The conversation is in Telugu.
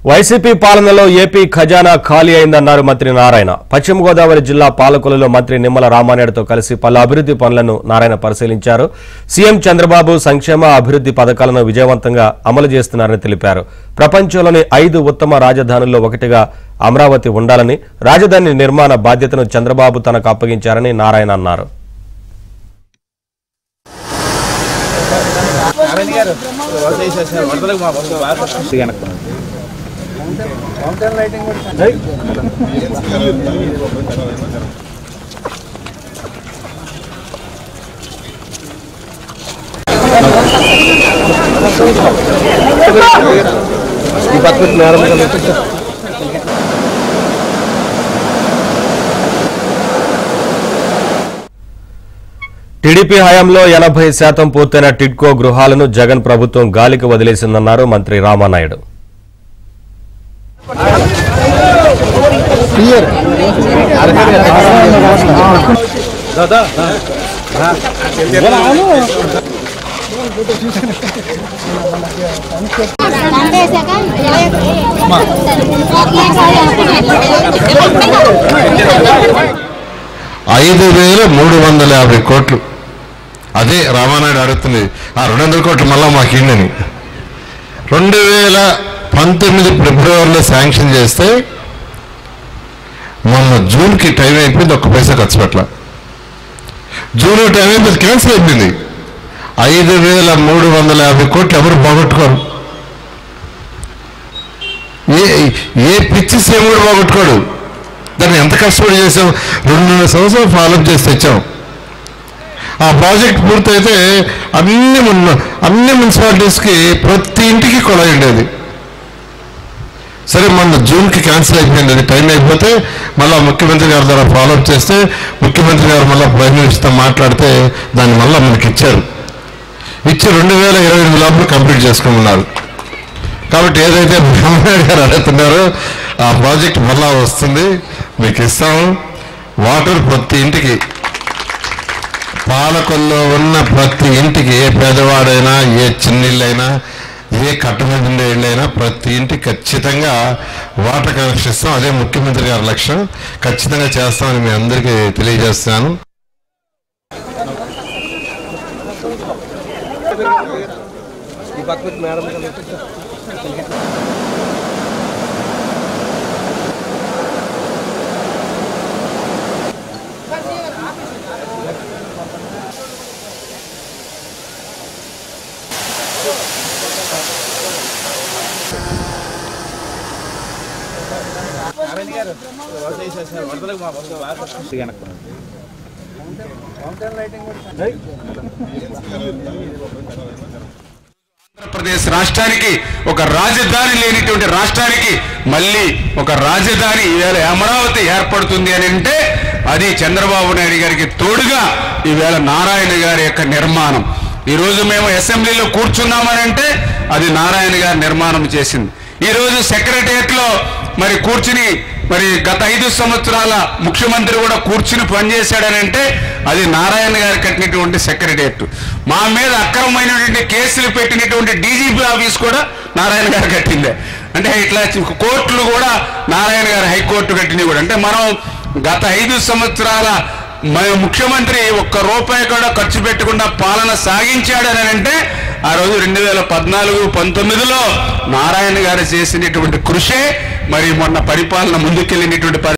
వైసీపీ పాలనలో ఏపీ ఖజానా ఖాళీ అయిందన్నారు మంత్రి నారాయణ పశ్చిమ గోదావరి జిల్లా పాలకులలో మంత్రి నిమ్మల రామానాయుడుతో కలిసి పలు అభివృద్ధి పనులను నారాయణ పరిశీలించారు సీఎం చంద్రబాబు సంక్షేమ అభివృద్ధి పథకాలను విజయవంతంగా అమలు చేస్తున్నారని తెలిపారు ప్రపంచంలోని ఐదు ఉత్తమ రాజధానుల్లో ఒకటిగా అమరావతి ఉండాలని రాజధాని నిర్మాణ బాధ్యతను చంద్రబాబు తనకు అప్పగించారని నారాయణ అన్నారు టీడీపీ హయాంలో ఎనభై శాతం పూర్తయిన టిడ్కో గృహాలను జగన్ ప్రభుత్వం గాలికి వదిలేసిందన్నారు మంత్రి రామానాయుడు ఐదు వేల మూడు వందల యాభై కోట్లు అదే రామానాయుడు అడుగుతుంది ఆ రెండు వందల కోట్లు మళ్ళా మాకు ఇండని రెండు వేల పంతొమ్మిది ఫిబ్రవరిలో శాంక్షన్ చేస్తే మొన్న జూన్కి టైం అయిపోయింది ఒక్క పైసా ఖర్చు పెట్టల జూన్ టైం అయిపోయింది క్యాన్సిల్ అయిపోయింది ఐదు వేల మూడు వందల యాభై కోట్లు ఎవరు పోగొట్టుకోరు ఏ ఏ పిచ్చి సేమ్ కూడా పోగొట్టుకోడు దాన్ని ఎంత కష్టపడి చేసాం రెండున్నర సంవత్సరాలు ఫాలోఅప్ చేసి తెచ్చాం ఆ ప్రాజెక్ట్ పూర్తయితే అన్ని మున్- అన్ని మున్సిపాలిటీస్కి ప్రతి ఇంటికి కొలాయి ఉండేది సరే మన జూన్కి క్యాన్సిల్ అయిపోయింది అది టైం అయిపోతే మళ్ళీ ముఖ్యమంత్రి గారి ద్వారా ఫాలోఅప్ చేస్తే ముఖ్యమంత్రి గారు మళ్ళీ ప్రైమ్ మినిస్టర్తో మాట్లాడితే దాన్ని మళ్ళీ మనకి ఇచ్చారు ఇచ్చి రెండు వేల ఇరవై ఎనిమిది లోపల కంప్లీట్ చేసుకోమన్నారు కాబట్టి ఏదైతే బ్రహ్మనాయుడు గారు అడుగుతున్నారో ఆ ప్రాజెక్ట్ మళ్ళా వస్తుంది మీకు ఇస్తాం వాటర్ ప్రతి ఇంటికి పాలకొల్లో ఉన్న ప్రతి ఇంటికి ఏ పేదవాడైనా ఏ చిన్నిళ్ళైనా ఏ కట్టమీద ఇళ్ళైనా ప్రతి ఇంటికి ఖచ్చితంగా వాటర్ కనెక్షన్ ఇస్తాం అదే ముఖ్యమంత్రి గారి లక్ష్యం ఖచ్చితంగా చేస్తామని మీ అందరికీ తెలియజేస్తున్నాను ఆంధ్రప్రదేశ్ రాష్ట్రానికి ఒక రాజధాని లేనిటువంటి రాష్ట్రానికి మళ్ళీ ఒక రాజధాని ఈవేళ అమరావతి ఏర్పడుతుంది అని అంటే అది చంద్రబాబు నాయుడు గారికి తోడుగా ఈవేళ నారాయణ గారి యొక్క నిర్మాణం ఈరోజు మేము అసెంబ్లీలో కూర్చున్నామని అంటే అది నారాయణ గారి నిర్మాణం చేసింది ఈరోజు సెక్రటరియట్ లో మరి కూర్చుని మరి గత ఐదు సంవత్సరాల ముఖ్యమంత్రి కూడా కూర్చుని పనిచేశాడని అంటే అది నారాయణ గారు కట్టినటువంటి సెక్రటరియట్ మా మీద అక్రమమైనటువంటి కేసులు పెట్టినటువంటి డీజీపీ ఆఫీస్ కూడా నారాయణ గారు కట్టిందే అంటే ఇట్లా కోర్టులు కూడా నారాయణ గారు హైకోర్టు కట్టినవి కూడా అంటే మనం గత ఐదు సంవత్సరాల మన ముఖ్యమంత్రి ఒక్క రూపాయి కూడా ఖర్చు పెట్టకుండా పాలన సాగించాడని అంటే ఆ రోజు రెండు వేల పద్నాలుగు పంతొమ్మిదిలో నారాయణ గారు చేసినటువంటి కృషే మరి మొన్న పరిపాలన ముందుకెళ్ళినటువంటి పరి